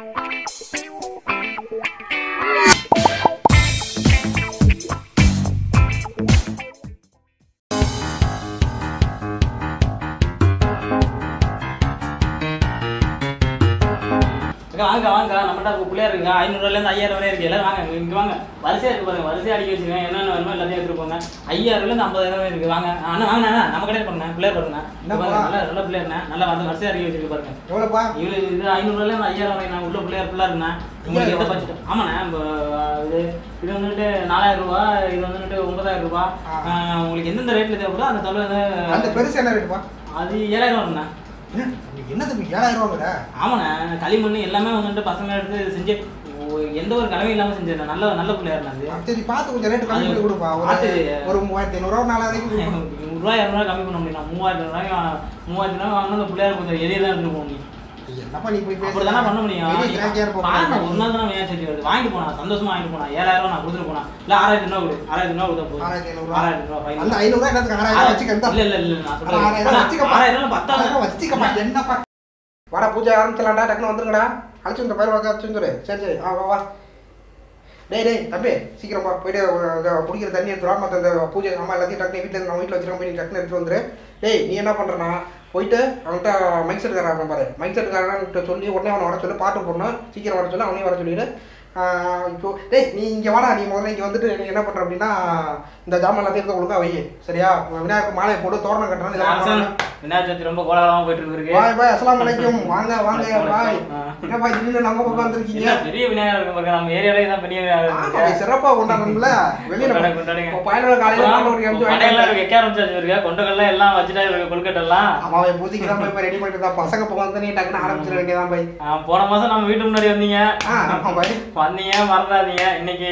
அக்கா வாங்க வாங்க நம்மகிட்ட இப்போ பிள்ளையார் இருக்குங்க ஐநூறுலேருந்து ஐயாயிரம் வரை இருக்கு எல்லாரும் வாங்க இங்கே வாங்க வரிசையாக இருக்கு பாருங்க வரிசையாக அடிக்க வச்சுருக்கேன் என்னென்ன வேணுமோ எல்லாத்தையும் எடுத்துட்டு போங்க ஐயாயிரம்லேருந்து ஐம்பதாயிரம் வரை இருக்கு வாங்க அண்ணா வாங்க அண்ணா நம்ம கடையில் பாருங்க பிள்ளையார் பாருங்க இங்க பாருங்க, என்னப்பா? நல்ல நல்ல பிள்ளையார்ண்ணா நல்லா வந்து வரிசையாக அடிக்க வச்சிருக்கு பாருங்க எவ்வளோப்பா இவரு இது ஐநூறுலேருந்து ஐயாயிரம் வரை நான் உள்ள பிள்ளையார் ஃபுல்லாக இருக்குண்ணா உங்களுக்கு எந்த பட்ஜெட் ஆமாண்ணா இப்போ இது இது வந்துட்டு நாலாயிரம் ரூபா இது வந்துட்டு ஒன்பதாயிரம் ரூபா ஆ. ஆ, உங்களுக்கு எந்தெந்த ரேட்டில் தேவைப்படுதோ அந்த அந்த தொழில் பெருசு என்ன ரேட்டுப்பா அது ஏழாயிரம் வரும்ண்ணா என்ன தம்பி ஏழாயிரம் ரூபாங்கிற ஆமாண்ணே களிமண் எல்லாமே வந்துட்டு பசங்க எடுத்து செஞ்சு ஓ- எந்த ஒரு கலவையும் இல்லாமல் செஞ்சேன் நல்ல நல்ல பிள்ளையார் அது சரி பார்த்து கொஞ்சம் ரேட்டு கம்மி பண்ணி கொடுப்பா ஒரு பார்த்து. ஒரு மூவாயிரத்தி ஐநூறுரூவா நாலாயிரம் நூறுரூவா இரநூறுவா கம்மி பண்ண முடியும் மூவாயிரத்தி ரூபாய்க்கு மூவாயிரத்தி ரூபாய் வாங்கினா அந்த பிள்ளையார் கொஞ்சம் எளிய தான் எடுத்துட்டு போக முடியும் என்னப்பா நீ போய் அப்படி தானே பண்ண முடியும் பெரிய கிராக்கியா இருப்பா. பாருங்க ஒரு நாள் தானே ஏன் சரி வருது வாங்கிட்டு போனா சந்தோஷமா வாங்கிட்டு போனா ஏழாயிரம் ரூபா நான் கொடுத்துட்டு போனா இல்ல ஆறாயிரத்தி ரூபா கொடு ஆறாயிரத்தி ரூபா கொடுத்தா போதும் ஆறாயிரத்தி ஐநூறுரூவா ஆறாயிரத்தி ரூபா fine. அந்த ஐநூறுரூவா என்னத்துக்கு ஆறாயிரம் வச்சுக்க இல்ல இல்ல இல்ல நான் சொல்றேன் ஆறாயிரம் வச்சுக்கப்பா. ஆறாயிரம் ரூபா பத்தாயிரம் ஆறாயிரம் வச்சுக்கப்பா என்னப்பா வாடா பூஜை ஆரம்பிச்சலாம்டா டக்குனு வந்துருங்கடா அழைச்சு இந்த பயிர் வாக்க அழைச்சு வந்துரு சரி சரி ஆ வா வா டேய் டேய் தம்பி சீக்கிரம் வா போயிட்டு ஒரு- ஒரு குடிக்கிற தண்ணி எடுத்துருவா மற்ற இந்த பூஜை அம்மா எல்லாத்தையும் டக்குனு வீட்டில் நம்ம வீட்டில் வச்சிருக்கோம் போய் நீ டக்குனு எடுத்துட்டு வந்துரு டேய் நீ என்ன பண்ணுறனா போயிட்டு அவன்கிட்ட மைக் செட்டுக்காரன் பாரு மைக் செட்டுக்காரன்ட்டு சொல்லி உடனே அவனை வர சொல்லி பாட்டு போடணும் சீக்கிரம் வர சொல்லி அவனையும் வர சொல்லிடு ஆ, இப்போ டேய் நீ இங்கே வாடா நீ முதல்ல இங்கே வந்துட்டு நீ என்ன பண்ணுற அப்படின்னா இந்த ஜாமான் எல்லாத்தையும் எடுத்து ஒழுங்கா வை சரியா விநாயகர் மாலையை போட்டு தோரணம் கட்டணும் இதெல்லாம் அரசன், பண்ணணும். விநாயகர் சதுர்த்தி ரொம்ப கோலாகலமா போயிட்டு இருக்கு பாய் பாய் அஸ்ஸலாமு அலைக்கும் வாங்க வாங்க பாய் ஆ. என்ன பாய் திடீர்னு நம்ம பக்கம் வந்திருக்கீங்க என்ன பெரிய விநாயகர் இருக்கு பாருங்க நம்ம ஏரியாலே தான் பெரிய விநாயகர் ஆமா, இருக்கு பாய், சிறப்பா கொண்டாடணும்ல வெளியில கொண்டாடுங்க, கொண்டாடுங்க. இப்போ பயனோட காலையில பாட்டு ஒரு அஞ்சு கடையெல்லாம் வாங்கிட்டு வைக்க ஆரம்பிச்சாச்சு இருக்கு கொண்டகள்லாம் எல்லாம் வச்சுட்டா இருக்கு கொழுக்கட்டெல்லாம் அவன் பூஜைக்கு தான் போய் ரெடி பண்ணிட்டு தான் பசங்க இப்போ வந்து நீ டக்குன்னு ஆரம்பிச்சிட வேண்டியதான் பாய் ஆ, போன மாசம் நம்ம வீட்டு முன்னாடி வந்தீங்க ஆ ஆமா பாய் வந்தீங்க மறந்துடாதீங்க இன்னைக்கு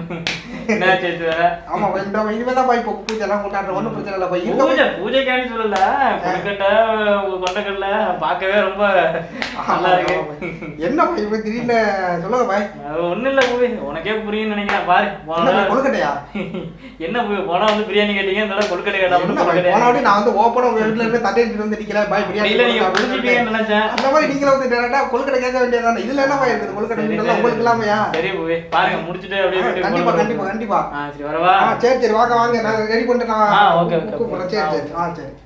என்ன சேர்த்து வேற ஆமா பாய் இந்த இனிமே தான் பாய் இப்போ பூஜை எல்லாம் கொண்டாடுற ஒன்றும் பிரச்சனை இல்லை பாய் இருக்க பூஜை பூஜைக்காண்டி சொல்லல கொழுக்கட்டை கொண்டக்கடல பார்க்கவே ரொம்ப நல்லா இருக்கு என்ன பாய் இப்போ திடீர்னு சொல்லுங்க பாய் அது ஒண்ணும் இல்ல பூவி உனக்கே புரியும்னு நினைக்கிறேன் பாரு போன என்ன பாய், தடவை- கொழுக்கட்டையா என்ன பூவி போனா வந்து பிரியாணி கேட்டீங்க இந்த தடவை கொழுக்கட்டை கேட்டா என்ன மட்டும் பாய் கொழுக்கட்டை போன வாட்டி நான் வந்து ஓப்பனா உங்க வீட்டுல இருந்து தட்டை எடுத்துட்டு வந்து நிக்கிறேன் பாய் பிரியாணி இல்ல நீங்க அப்படின்னு சொல்லிட்டு. புரிஞ்சுப்பீங்கன்னு நினைச்சேன் அந்த மாதிரி நீங்களும் வந்து டேரக்டா கொழுக்கட்டை கேட்க வேண்டியதானே இதுல என்ன பாய் இருக்குது கொழுக்கட்டை சரி, இதெல்லாம் சரி. உங்களுக்கு இல்லாமையா சரி பூவி பாருங்க முடிச்சுட்டு அப்படியே ஆ, வீட்டுக்கு கண்டிப்பா போகணும். கண்டிப்பா கண்டிப்பா ஆ சரி வரவா ஆ சரி சரி வாங்க வாங்க நான் ரெடி பண்ணிட்டு நான் ஆ, ஓகே, ஓகே, கூப்பிடுறேன் ஓகே. சரி ஆ, சரி ஆ சரி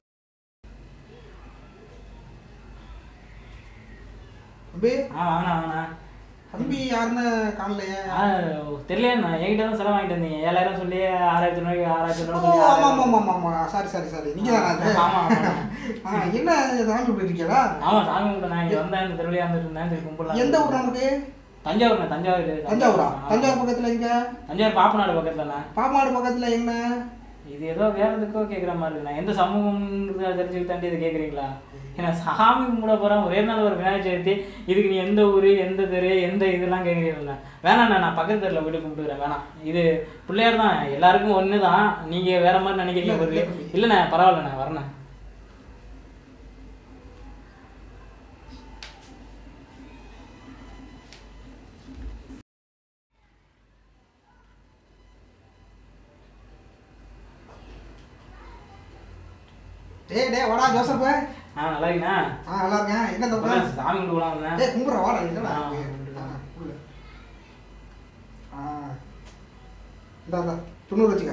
தம்பி ஆ வாங்கண்ணா வாங்கண்ணா தம்பி யாருன்னு காணலையே ஆ, தெரியலையே நான் என்கிட்ட தான் செலவு வாங்கிட்டு வந்தீங்க ஏழாயிரம் சொல்லி ஆறாயிரத்தி ரூபாய்க்கு ஆறாயிரத்தி ஓ ரூபாய் சொல்லி ஆமா ஆறாயிரம். ஆமா ஆமா ஆமா சாரி சாரி சாரி நீங்க தானே அது ஆமா ஆமா ஆ என்ன சாமி இப்படி இருக்கீங்களா ஆமா சாமி கும்பிட்டு நான் இங்க வந்தேன் இந்த தெருவிலே வந்துட்டு இருந்தேன் சரி கும்பிடலாம் எந்த ஊர் நமக்கு தஞ்சாவூர்ண்ணா தஞ்சாவூர் தஞ்சாவூரா ஆ. தஞ்சாவூர் பக்கத்துல எங்க தஞ்சாவூர் பாப்பநாடு பக்கத்துலண்ணா பாமாடு பக்கத்துல என்ன இது ஏதோ வேற எதுக்கோ கேட்குற மாதிரி இருக்குண்ணா எந்த சமூகம்ன்றது தெரிஞ்சுக்கிட்டு தாண்டி இதை கேட்குறீங்களா ஏன்னா சாமி கும்பிட போகிறேன் ஒரே நாள் ஒரு விநாயகர் சதுர்த்தி இதுக்கு நீ எந்த ஊர் எந்த தெரு எந்த இதெல்லாம் கேட்குறீங்களா வேணாண்ணா நான் பக்கத்து தெருவில் போயிட்டு கும்பிட்டுக்கிறேன் வேணாம் இது பிள்ளையார் தான் எல்லாருக்கும் ஒன்று தான் நீங்கள் வேற மாதிரி நினைக்கிறீங்க போது இல்லைண்ணா பரவாயில்லண்ணா வரேண்ணா டேய் டேய் வாடா ஜோசப் ஆ நல்லா இருக்கண்ணா ஆ நல்லா இருக்கேன் என்ன தப்பு அப்புறம் சாமி கும்பிட்டு போலாம் வந்தேன் டேய் கும்பிட்ற வாடா இல்லடா ஆ, ஆ, உள்ள. ஆ இந்தா இந்தா தொண்ணூறு வச்சுக்க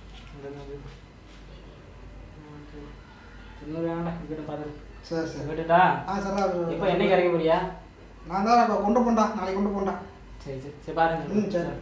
இன்னொரு வேண்டாம் இங்கிட்ட பார்த்து சரி சரி விட்டுட்டா ஆ சரிடா இப்போ என்னைக்கு இறக்க போறியா நான் தான் இப்போ கொண்டு போண்டா நாளைக்கு கொண்டு போண்டா சரி சரி சரி பாருங்க ம் சரி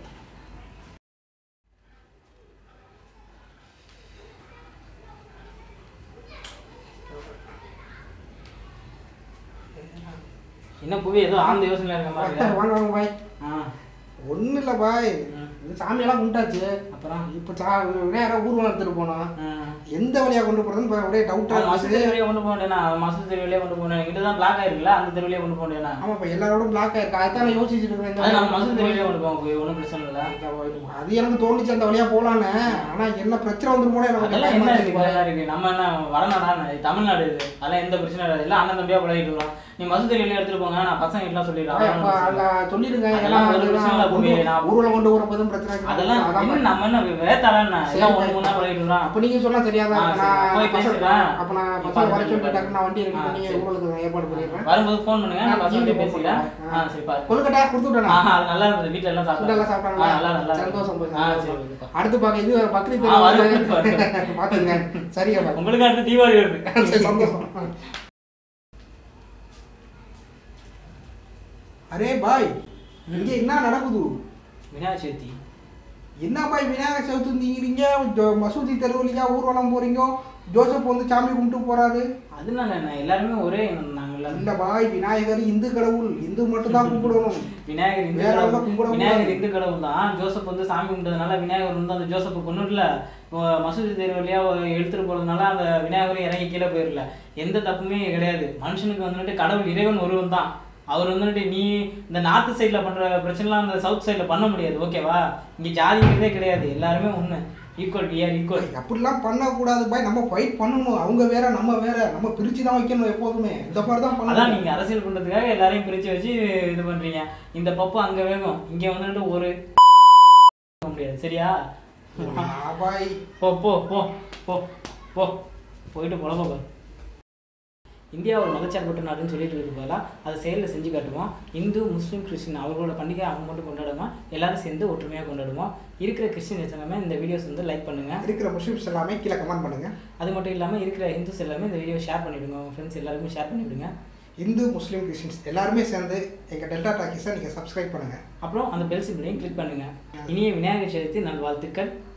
என்ன புவி ஏதோ ஆழ்ந்த யோசனையில இருக்க மாதிரி வாங்க இருக்கு. வாங்க பாய் ஆ ஒன்றும் இல்லை பாய் ம். இது சாமியெல்லாம் கும்பிட்டாச்சு அப்புறம் இப்போ சா விநாயகரை ஊர்வலம் எடுத்துட்டு போனோம் ஆ. எந்த வழியாக கொண்டு போகிறதுன்னு இப்போ ஒரே அது டவுட்டாக மசூதி இருக்குது தெருவிலே கொண்டு போக வேண்டியனா மசூதி தெருவிலே கொண்டு போக வேண்டிய இங்கிட்ட தான் பிளாக் ஆயிருக்குல்ல அந்த தெருவிலே கொண்டு போக வேண்டியனா ஆமாம் இப்போ எல்லாரோடும் பிளாக் ஆயிருக்கு அதுதான் நான் யோசிச்சுட்டு இருக்கேன் அது நம்ம மசூதி இந்த தெருவிலே கொண்டு போவோம் போய் ஒன்றும் பிரச்சனை இல்லை அது எனக்கு தோணுச்சு அந்த வழியா போலான்னு ஆனா என்ன பிரச்சனை வந்துருமோ எனக்கு அதெல்லாம் பயமா என்ன இருக்கு இருக்கு. இதெல்லாம் இருக்கு நம்ம என்ன வடநாடா இது தமிழ்நாடு இது அதெல்லாம் எந்த பிரச்சனையும் இல்லை எல்லாம் அண்ணன் தம்பியா பழகிட்டு இருக்கோம் நீ மசூதி வெளியே எடுத்துட்டு போங்க நான் பசங்க எல்லாம் சொல்லிடுறேன் அப்ப அதுல சொல்லிடுங்க ஏன்னா அதெல்லாம் ஒரு அதுதான் விஷயம் இல்ல, கொண்டு- புரிய- நான் ஊர்வலம் கொண்டு வரப்போதும் பிரச்சனை இருக்கு. அதெல்லாம் அதான் என்ன நம்ம என்ன வேத்தாளன்னா எல்லாம் சரி. ஒண்ணு ஒண்ணா பண்ணிட்டு இருக்கான் அப்ப நீங்க சொன்னா தெரியாதா ஆ, சரி. நான் போய் பசங்க- பேசுறேன். அப்ப நான் நீ பசங்க வர பாத்து சொல்லி பாரு. டக்குனு நான் வண்டி ரெடி ஆ, பண்ணி சரி. ஊர்வலத்துக்கு ஏற்பாடு பண்ணிடுறேன் வரும்போது ஃபோன் பண்ணுங்க நான் பசங்க நீங்க பேசிக்கிறேன் phone ஆ சரி பாரு கொழுக்கட்டை கொடுத்து விட்டேனா ஆஹா அது நல்லா இருந்தது வீட்ல எல்லாம் ஃபுட்டெல்லாம் சாப்பிட்டாங்க சாப்பிட்டாங்களா ஆ, நல்லா நல்லா சந்தோஷம் போய் ஆ சந்தோஷம். சரி ஓகேப்பா. அடுத்து பாக்க இது பக்ரீத் ஆ, வரும், வருது. வரும். பாத்துங்க சரியா பாரு. உங்களுக்கு அடுத்து தீபாவளி வருது சரி, சந்தோஷம் அரே பாய் இங்க என்ன நடக்குது விநாயகர் சதுர்த்தி என்ன பாய் விநாயகர் சதுர்த்தி நீங்கிறீங்க ஜோ- மசூதி தெருவுலையா ஊர்வலம் போறீங்க ஜோசப் வந்து சாமி கும்பிட்டு போறாரு அதனால என்ன எல்லாருமே ஒரே இனம் நாங்கள்ல இல்ல பாய் விநாயகர் இந்து கடவுள் இந்து மட்டும் தான் கும்பிடணும் விநாயகர் இந்து வேற கடவுள் எல்லாம் கும்பிட விநாயகர் கூடாது. இந்து கடவுள் தான் ஜோசப் வந்து சாமி கும்பிட்டதுனால விநாயகர் வந்து அந்த ஜோசப்பை கொண்டுடல மசூதி தேர் வழியா எடுத்துட்டு போறதுனால அந்த விநாயகரும் இறங்கி கீழே போயிடல எந்த தப்புமே கிடையாது மனுஷனுக்கு வந்துட்டு கடவுள் இறைவன் ஒருவன் தான் அவர் வந்துட்டு நீ இந்த நார்த் சைடுல பண்ற பிரச்சனைலாம் அந்த சவுத் சைடுல பண்ண முடியாது ஓகேவா இங்க ஜாதிங்கிறதே கிடையாது எல்லாருமே ஒண்ணு ஈக்குவல் வி ஆர் ஈக்குவல் பாய், அப்படிலாம் பண்ணக்கூடாது பாய் நம்ம ஃபைட் பண்ணணும் அவங்க வேற நம்ம வேற நம்ம பிரிச்சு தான் வைக்கணும் எப்போதுமே இந்த மாதிரி தான் அதான் பண்ணணும் நீங்க அரசியல் பண்றதுக்காக எல்லாரையும் பிரிச்சு வச்சு இது பண்றீங்க இந்த பப்பு அங்க வேகும் இங்க வந்துட்டு ஒரு முடியாது சரியா ஆ, பாய் போ போ போ போ போ போயிட்டு புலம்ப பாரு இந்தியா ஒரு மதச்சார்பற்ற நாடுன்னு சொல்லிட்டு இருக்கு போல அதை செயலில் செஞ்சு காட்டுவோம் இந்து முஸ்லீம் கிறிஸ்டின் அவர்களோட பண்டிகை அவங்க மட்டும் கொண்டாடாம எல்லாரும் சேர்ந்து ஒற்றுமையாக கொண்டாடுவோம் இருக்கிற கிறிஸ்டின்ஸ் எல்லாமே இந்த வீடியோஸ் வந்து லைக் பண்ணுங்க இருக்கிற முஸ்லிம்ஸ் எல்லாமே கீழே கமெண்ட் பண்ணுங்க அது மட்டும் இல்லாமல் இருக்கிற ஹிந்துஸ் எல்லாமே இந்த வீடியோ ஷேர் பண்ணிவிடுங்க உங்கள் ஃப்ரெண்ட்ஸ் எல்லாருமே ஷேர் பண்ணிவிடுங்க இந்து முஸ்லீம் கிறிஸ்டின்ஸ் எல்லாருமே சேர்ந்து எங்க டெல்டா டாக்கிஸை நீங்க சப்ஸ்கிரைப் பண்ணுங்க அப்புறம் அந்த பெல் சிம்பிளையும் கிளிக் பண்ணுங்க இனிய விநாயகர் சதுர்த்தி நல்வாழ்த்துக்கள்